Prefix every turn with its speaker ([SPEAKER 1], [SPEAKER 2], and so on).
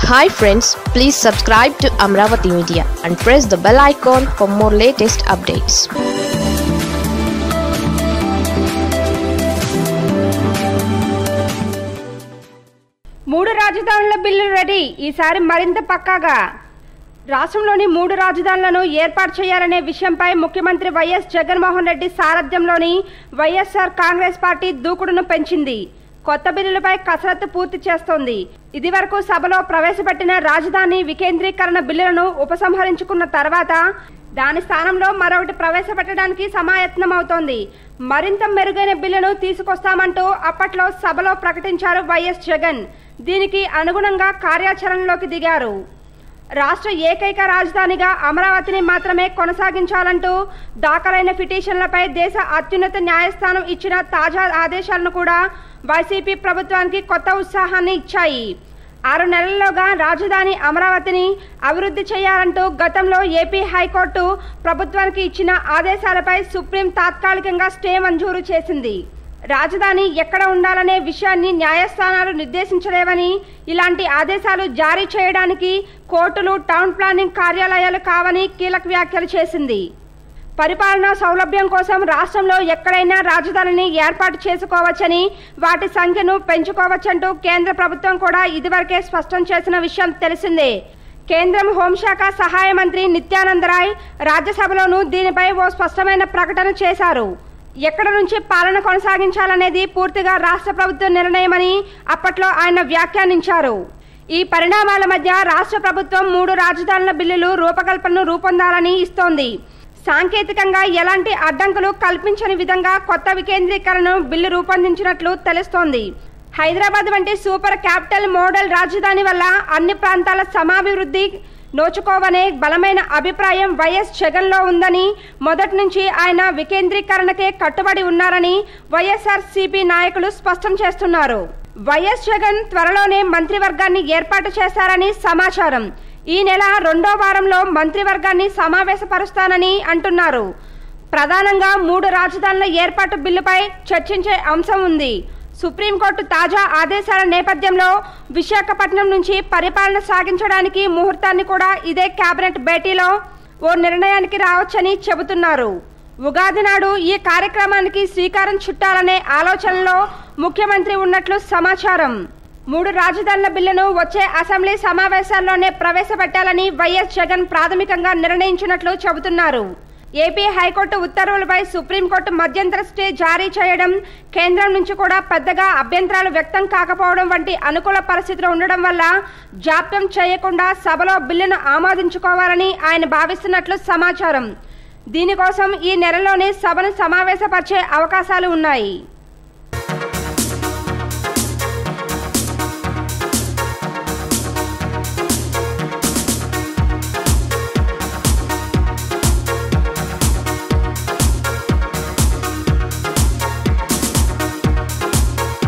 [SPEAKER 1] hi friends please subscribe to Amaravati media and press the bell icon for more latest updates
[SPEAKER 2] మూడు రాజధానుల bill ready ఈసారి మరింత పక్కాగా రాష్ట్రంలోని మూడు రాజధానులను ఏర్పాటు చేయాలనే విషయంపై ముఖ్యమంత్రి వైఎస్ జగన్మోహన్ రెడ్డి సారథ్యంలోని వైఎస్ఆర్ కాంగ్రెస్ పార్టీ దూకుడును పెంచింది కొత్త బిల్లులపై కసరత్తు పూర్తి చేస్తోంది ఇదివరకు సభలో ప్రవేశపెట్టిన రాజధాని వికేంద్రీకరణ బిల్లులను ఉపసంహరించుకున్న తర్వాత దాని స్థానంలో మరొకటి ప్రవేశపెట్టడానికి సమాయత్నమవుతోంది మరింత మెరుగైన బిల్లును తీసుకొస్తామంటూ అప్పట్లో సభలో ప్రకటించారు వైఎస్ జగన్ దీనికి అనుగుణంగా కార్యాచరణలోకి దిగారు రాష్ట్ర ఏకైక రాజధానిగా అమరావతిని మాత్రమే కొనసాగించాలంటూ దాఖలైన పిటిషన్లపై దేశ అత్యున్నత న్యాయస్థానం ఇచ్చిన తాజా ఆదేశాలను కూడా వైసీపీ ప్రభుత్వానికి కొత్త ఉత్సాహాన్ని ఇచ్చాయి ఆరు నెలల్లోగా రాజధాని అమరావతిని అభివృద్ధి చేయాలంటూ గతంలో ఏపీ హైకోర్టు ప్రభుత్వానికి ఇచ్చిన ఆదేశాలపై సుప్రీం తాత్కాలికంగా స్టే మంజూరు చేసింది రాజధాని ఎక్కడ ఉండాలనే విషయాన్ని న్యాయస్థానాలు నిర్దేశించలేవని ఇలాంటి ఆదేశాలు జారీ చేయడానికి కోర్టులు టౌన్ ప్లానింగ్ కార్యాలయాలు కావని కీలక వ్యాఖ్యలు చేసింది పరిపాలనా సౌలభ్యం కోసం రాష్ట్రంలో ఎక్కడైనా రాజధానిని ఏర్పాటు చేసుకోవచ్చని వాటి సంఖ్యను పెంచుకోవచ్చంటూ కేంద్ర ప్రభుత్వం కూడా ఇదివరకే స్పష్టం చేసిన విషయం తెలిసిందే కేంద్రం హోంశాఖ సహాయ మంత్రి నిత్యానంద రాయ్ రాజ్యసభలోనూ దీనిపై ఓ స్పష్టమైన ప్రకటన చేశారు ఎక్కడ నుంచి పాలన కొనసాగించాలనేది పూర్తిగా రాష్ట్ర ప్రభుత్వ నిర్ణయమని అప్పట్లో ఆయన వ్యాఖ్యానించారు ఈ పరిణామాల మధ్య రాష్ట్ర ప్రభుత్వం మూడు రాజధానుల బిల్లులు రూపకల్పనను రూపొందాలని ఇస్తోంది సాంకేతికంగా ఎలాంటి అడ్డంకులు కల్పించని విధంగా కొత్త వికేంద్రీకరణను బిల్లు రూపొందించినట్లు తెలుస్తోంది హైదరాబాద్ వంటి సూపర్ క్యాపిటల్ మోడల్ రాజధాని వల్ల అన్ని ప్రాంతాల సమాభివృద్ధి నోచుకోవనే బలమైన అభిప్రాయం వైఎస్ జగన్లో ఉందని మొదటి నుంచి ఆయన వికేంద్రీకరణకే కట్టుబడి ఉన్నారని వైఎస్ఆర్ సిపి నాయకులు స్పష్టం చేస్తున్నారు వైఎస్ జగన్ త్వరలోనే మంత్రివర్గాన్ని ఏర్పాటు చేశారని సమాచారం ఈ నెల రెండో వారంలో మంత్రివర్గాన్ని సమావేశపరుస్తానని అంటున్నారు ప్రధానంగా మూడు రాజధానుల ఏర్పాటు బిల్లుపై చర్చించే అంశం ఉంది సుప్రీంకోర్టు తాజా ఆదేశాల నేపథ్యంలో విశాఖపట్నం నుంచి పరిపాలన సాగించడానికి ముహూర్తాన్ని కూడా ఇదే కేబినెట్ భేటీలో ఓ నిర్ణయానికి రావచ్చని చెబుతున్నారు ఉగాది నాడు ఈ కార్యక్రమానికి శ్రీకారం చుట్టాలనే ఆలోచనలో ముఖ్యమంత్రి ఉన్నట్లు సమాచారం మూడు రాజధానుల బిల్లును వచ్చే అసెంబ్లీ సమావేశాల్లోనే ప్రవేశపెట్టాలని వైఎస్ జగన్ ప్రాథమికంగా నిర్ణయించినట్లు చెబుతున్నారు ఏపీ హైకోర్టు ఉత్తర్వులపై సుప్రీంకోర్టు మధ్యంతర స్టే జారీ చేయడం కేంద్రం నుంచి కూడా పెద్దగా అభ్యంతరాలు వ్యక్తం కాకపోవడం వంటి అనుకూల పరిస్థితులు ఉండడం వల్ల జాప్యం చేయకుండా సభలో బిల్లును ఆమోదించుకోవాలని ఆయన భావిస్తున్నట్లు సమాచారం దీనికోసం ఈ నెలలోనే సభను సమావేశపరిచే అవకాశాలు ఉన్నాయి